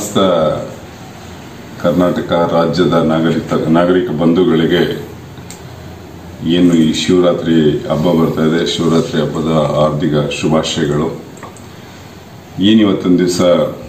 ಸಮಸ್ತ ಕರ್ನಾಟಕ ರಾಜ್ಯದ ನಾಗರಿಕ ನಾಗರಿಕ ಬಂಧುಗಳಿಗೆ ಏನು ಈ ಶಿವರಾತ್ರಿ ಹಬ್ಬ ಬರ್ತಾ ಇದೆ ಶಿವರಾತ್ರಿ ಹಬ್ಬದ ಹಾರ್ದಿಕ ಶುಭಾಶಯಗಳು ಏನು ಇವತ್ತೊಂದು ದಿವಸ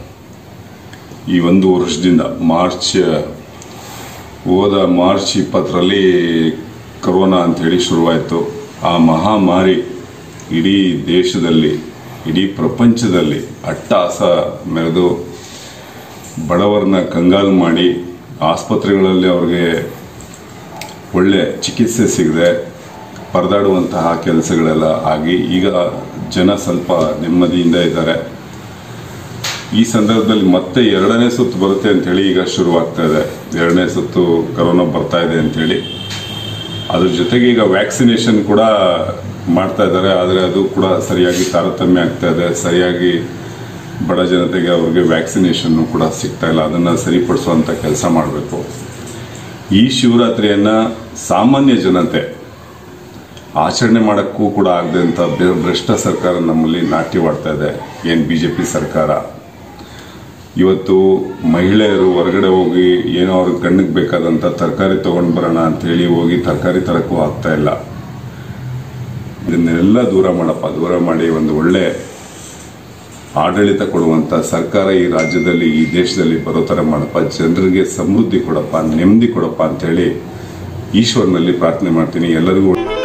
ಈ ಒಂದು ವರ್ಷದಿಂದ ಮಾರ್ಚ್ ಹೋದ ಮಾರ್ಚ್ ಇಪ್ಪತ್ತರಲ್ಲಿ ಕೊರೋನಾ ಅಂಥೇಳಿ ಶುರುವಾಯಿತು ಆ ಮಹಾಮಾರಿ ಇಡೀ ದೇಶದಲ್ಲಿ ಇಡೀ ಪ್ರಪಂಚದಲ್ಲಿ ಅಟ್ಟಹಾಸ ಮೆರೆದು ಬಡವರನ್ನ ಕಂಗಾಲು ಮಾಡಿ ಆಸ್ಪತ್ರೆಗಳಲ್ಲಿ ಅವ್ರಿಗೆ ಒಳ್ಳೆ ಚಿಕಿತ್ಸೆ ಸಿಗದೆ ಪರದಾಡುವಂತಹ ಕೆಲಸಗಳೆಲ್ಲ ಆಗಿ ಈಗ ಜನ ಸ್ವಲ್ಪ ನೆಮ್ಮದಿಯಿಂದ ಇದ್ದಾರೆ ಈ ಸಂದರ್ಭದಲ್ಲಿ ಮತ್ತೆ ಎರಡನೇ ಸುತ್ತು ಬರುತ್ತೆ ಅಂತೇಳಿ ಈಗ ಶುರುವಾಗ್ತಾ ಇದೆ ಎರಡನೇ ಸುತ್ತು ಕರೋನಾ ಬರ್ತಾ ಇದೆ ಅಂತೇಳಿ ಅದ್ರ ಜೊತೆಗೆ ಈಗ ವ್ಯಾಕ್ಸಿನೇಷನ್ ಕೂಡ ಮಾಡ್ತಾ ಇದ್ದಾರೆ ಆದರೆ ಅದು ಕೂಡ ಸರಿಯಾಗಿ ತಾರತಮ್ಯ ಆಗ್ತಾ ಇದೆ ಸರಿಯಾಗಿ ಬಡ ಜನತೆಗೆ ಅವ್ರಿಗೆ ವ್ಯಾಕ್ಸಿನೇಷನ್ ಕೂಡ ಸಿಗ್ತಾ ಇಲ್ಲ ಅದನ್ನು ಸರಿಪಡಿಸುವಂಥ ಕೆಲಸ ಮಾಡಬೇಕು ಈ ಶಿವರಾತ್ರಿಯನ್ನ ಸಾಮಾನ್ಯ ಜನತೆ ಆಚರಣೆ ಮಾಡೋಕ್ಕೂ ಕೂಡ ಆಗದೆ ಅಂತ ಭ್ರಷ್ಟ ಸರ್ಕಾರ ನಮ್ಮಲ್ಲಿ ನಾಟ್ಯವಾಡ್ತಾ ಇದೆ ಏನು ಬಿ ಜೆ ಪಿ ಸರ್ಕಾರ ಇವತ್ತು ಮಹಿಳೆಯರು ಹೊರಗಡೆ ಹೋಗಿ ಏನೋ ಅವ್ರ ಕಣ್ಣಿಗೆ ಬೇಕಾದಂಥ ತರಕಾರಿ ತೊಗೊಂಡು ಬರೋಣ ಅಂತೇಳಿ ಹೋಗಿ ತರಕಾರಿ ತರಕ್ಕೂ ಆಗ್ತಾ ಇಲ್ಲ ಇದನ್ನೆಲ್ಲ ದೂರ ಮಾಡಪ್ಪ ದೂರ ಮಾಡಿ ಒಂದು ಒಳ್ಳೆ ಆಡಳಿತ ಕೊಡುವಂತ ಸರ್ಕಾರ ಈ ರಾಜ್ಯದಲ್ಲಿ ಈ ದೇಶದಲ್ಲಿ ಬರೋ ಥರ ಮಾಡಪ್ಪ ಜನರಿಗೆ ಸಮೃದ್ಧಿ ಕೊಡಪ್ಪ ನೆಮ್ಮದಿ ಕೊಡಪ್ಪ ಅಂತೇಳಿ ಈಶ್ವರನಲ್ಲಿ ಪ್ರಾರ್ಥನೆ ಮಾಡ್ತೀನಿ ಎಲ್ಲರಿಗೂ